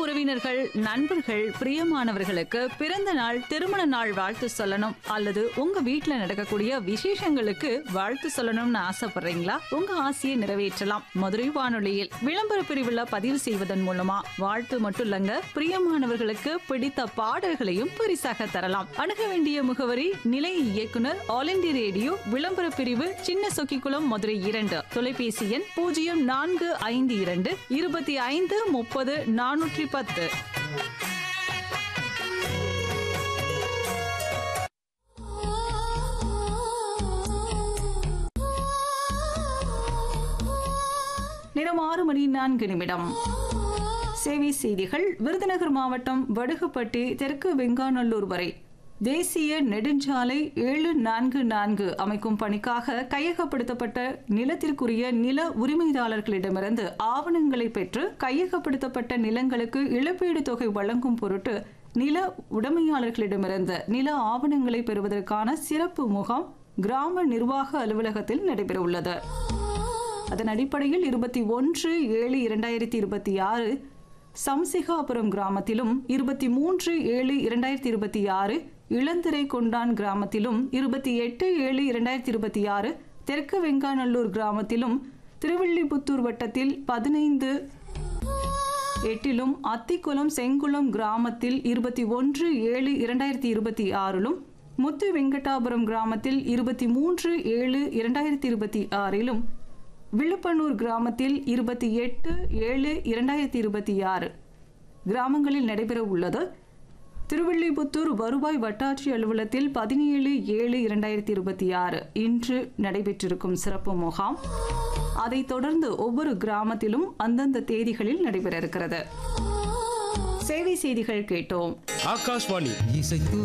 உறவினர்கள் நண்பர்கள் பிரியமானவர்களுக்கு பிறந்த நாள் திருமண நாள் வாழ்த்து சொல்லணும் அல்லது உங்க வீட்ல நடக்கக்கூடிய விசேஷங்களுக்கு வாழ்த்து சொல்லணும்னு ஆசைப்படுறீங்களா உங்க ஆசையை நிறைவேற்றலாம் மதுரை வானொலியில் விளம்பர பிரிவுல பதிவு செய்வதன் மூலமா வாழ்த்து மட்டும் இல்லங்க பிரியமானவர்களுக்கு பிடித்த பாடல்களையும் பரிசாக தரலாம் அணுக வேண்டிய முகவரி நிலைய இயக்குனர் ஆல் இந்திய ரேடியோ விளம்பர பிரிவு சின்ன சொக்கிக்குளம் மதுரை இரண்டு தொலைபேசி எண் பூஜ்ஜியம் நான்கு ஐந்து இரண்டு இருபத்தி ஐந்து முப்பது நானூற்றி பத்து நேரம் ஆறு மணி நான்கு நிமிடம் சேவை செய்திகள் விருதுநகர் மாவட்டம் வடுகுப்பட்டி தெற்கு வெங்காநல்லூர் வரை தேசிய நெடுஞ்சாலை ஏழு நான்கு நான்கு அமைக்கும் பணிக்காக கையகப்படுத்தப்பட்ட நிலத்திற்குரிய நில உரிமையாளர்களிடமிருந்து ஆவணங்களை பெற்று கையகப்படுத்தப்பட்ட நிலங்களுக்கு இழப்பீடு தொகை வழங்கும் பொருட்டு நில உடைமையாளர்களிடமிருந்து நில ஆவணங்களை பெறுவதற்கான சிறப்பு முகாம் கிராம நிர்வாக அலுவலகத்தில் நடைபெறவுள்ளது அதன் அடிப்படையில் இருபத்தி ஒன்று ஏழு இரண்டாயிரத்தி இருபத்தி ஆறு சம்சிகாபுரம் கிராமத்திலும் இருபத்தி மூன்று ஏழு இரண்டாயிரத்தி இருபத்தி ஆறு இளந்திரை கொண்டான் கிராமத்திலும் இருபத்தி எட்டு ஏழு இரண்டாயிரத்தி இருபத்தி ஆறு தெற்கு வெங்காநல்லூர் கிராமத்திலும் திருவில்லிபுத்தூர் வட்டத்தில் பதினைந்து எட்டிலும் அத்திக்குளம் செங்குளம் கிராமத்தில் இருபத்தி ஒன்று ஏழு இரண்டாயிரத்தி இருபத்தி ஆறிலும் முத்து வெங்கடாபுரம் கிராமத்தில் இருபத்தி மூன்று ஏழு இரண்டாயிரத்தி இருபத்தி ஆறிலும் விழுப்பனூர் கிராமத்தில் இருபத்தி எட்டு ஏழு இரண்டாயிரத்தி இருபத்தி ஆறு கிராமங்களில் நடைபெற உள்ளது திருவில்லிபுத்தூர் வருவாய் வட்டாட்சி அலுவலகத்தில் பதினேழு ஏழு இரண்டாயிரத்தி இருபத்தி ஆறு இன்று நடைபெற்றிருக்கும் சிறப்பு முகாம் அதைத் தொடர்ந்து ஒவ்வொரு கிராமத்திலும் அந்தந்த தேதிகளில் நடைபெற இருக்கிறது சேவை செய்திகள் கேட்டோம் ஆகாஷ்வாணி இசைத்து